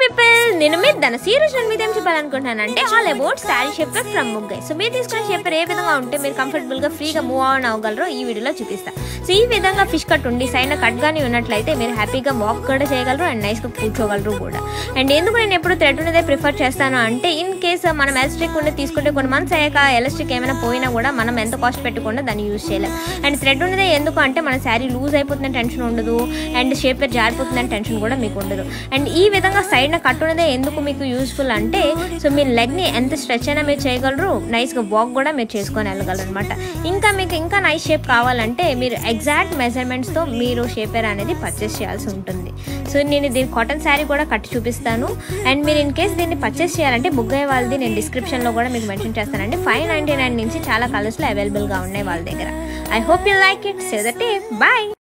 people నేను మీ ధన serious నేను మీదేం చెప్పాలనుకుంటున్నానంటే all about sari shaper from ముగ్గై సో మీరు తీసుకునే షేపర్ ఏ విధంగా ఉంటే మీరు కంఫర్టబుల్ గా ఫ్రీగా మూవ్ ఆన్ అవ్వగలరో ఈ వీడియోలో చూపిస్తా సో ఈ విధంగా ఫిష్ కట్ ఉండి సైడ్ కట్ గానీ ఉన్నట్లయితే మీరు హ్యాపీగా వాక్ కూడా చేయగలరు అండ్ నైస్ గా కూర్చోగలరు కూడా అండ్ ఎందుకు నేను ఎప్పుడు థ్రెడ్ ఉన్నదే ప్రిఫర్ చేస్తాను అంటే ఇన్ కేస్ మనం ఎలస్ట్రిక్ ఉండి తీసుకుంటే కొన్ని మంత్స్ అయ్యాక ఎలస్ట్రిక్ ఏమైనా పోయినా కూడా మనం ఎంత కాస్ట్ పెట్టుకుండా దాన్ని యూజ్ చేయలేం అండ్ థ్రెడ్ ఉన్నదే ఎందుకు అంటే మన శారీ లూజ్ అయిపోతుందని టెన్షన్ ఉండదు అండ్ షేపర్ జారిపోతుందని టెన్షన్ కూడా మీకు ఉండదు అండ్ ఈ విధంగా సైడ్న కట్ ఉన్నదే ఎందుకు మీకు యూస్ఫుల్ అంటే సో మీ లెగ్ని ఎంత స్ట్రెచ్ అయినా మీరు చేయగలరు నైస్గా వాక్ కూడా మీరు చేసుకొని వెళ్ళగలరు అనమాట ఇంకా మీకు ఇంకా నైస్ షేప్ కావాలంటే మీరు ఎగ్జాక్ట్ మెజర్మెంట్స్తో మీరు షేపర్ అనేది పర్చేస్ చేయాల్సి ఉంటుంది సో నేను దీని కాటన్ శారీ కూడా కట్టి చూపిస్తాను అండ్ మీరు ఇన్ కేస్ దీన్ని పర్చేస్ చేయాలంటే బుగ్గయ్య వాళ్ళది నేను డిస్క్రిప్షన్లో కూడా మీకు మెన్షన్ చేస్తానండి ఫైవ్ నైంటీ నైన్ నుంచి చాలా కలర్స్లో అవైలబుల్గా ఉన్నాయి వాళ్ళ దగ్గర I hope you like it say that bye